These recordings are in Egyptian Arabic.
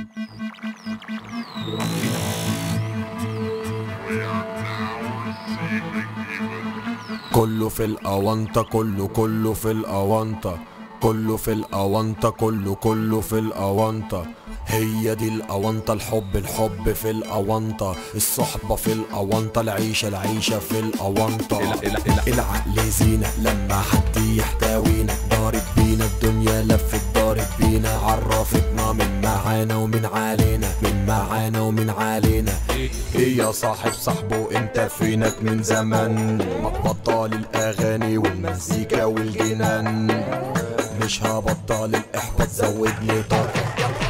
كله في الأونطة كله كله في الأونطة كله في الأونطة كله كله في الأونطة هي دي الأونطة الحب الحب في الأونطة الصحبة في الأونطة العيشة العيشة في الأونطة العقل زينة لما حد يحتوينا ضارب بينا الدنيا لفت ضارب بينا عرفتنا من معانا ومن علينا من معانا ومن علينا ايه يا صاحب صاحبه انت فينك من زمان ما تبطل الاغاني والمزيكا والجنان مش هبطل الاحباط زود لي طاقة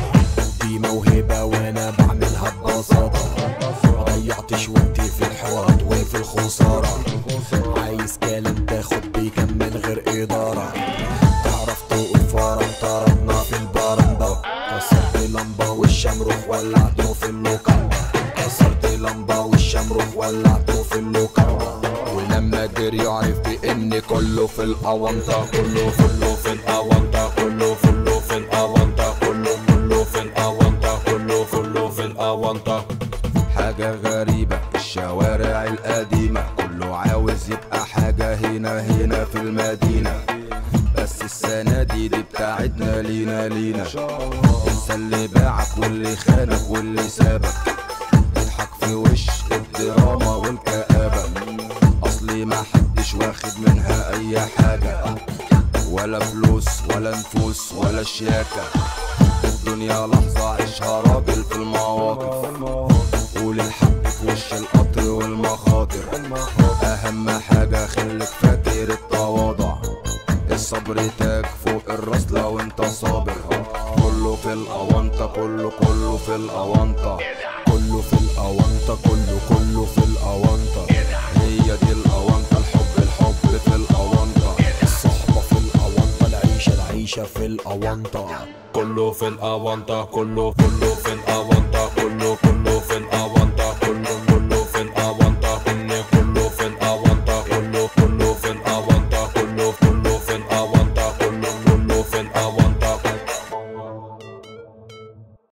دي موهبة وانا بعملها ببساطة ما ضيعتش وقتي في الحوارات وفي الخسارة عايز كلام تاخد بيه كم من غير إدارة تعرف تقول فرن طردنا في البرندة كسرت لمبة والشمروخ ولعته في اللوكاندا كسرت لمبة والشمروخ ولعته في اللوكاندا ولما جري عرف بإن كله في الأونطة كله كله في الأونطة كله كله في الأونطة كله كله في الأونطة كله كله في الأونطة حاجة غريبة الشوارع القديمة كله عاوز يبقى حاجة هنا هنا في المدينة بس السنة دي دي بتاعتنا لينا لينا انسى اللي باعك واللي خانك واللي سابك اضحك في وش الدراما والكآبة اصلي ما حدش واخد منها اي حاجة ولا فلوس ولا نفوس ولا شياكة الدنيا لحظة عيشها راجل في المواقف قول الحق في وش القطر والمخاطر اهم حاجة خليك فاكر التواضع الصبر تاج فوق الراس لو انت صابر كله في الاونطة كله كله في الاونطة كله في الأونطة كله كله في الأونطة هي دي الاونطة الحب الحب في الاونطة الصحبة في الأونطة العيشة العيشة في الأونطة كله في الأونطة كله كله في الأونطة كله كله في الأونطة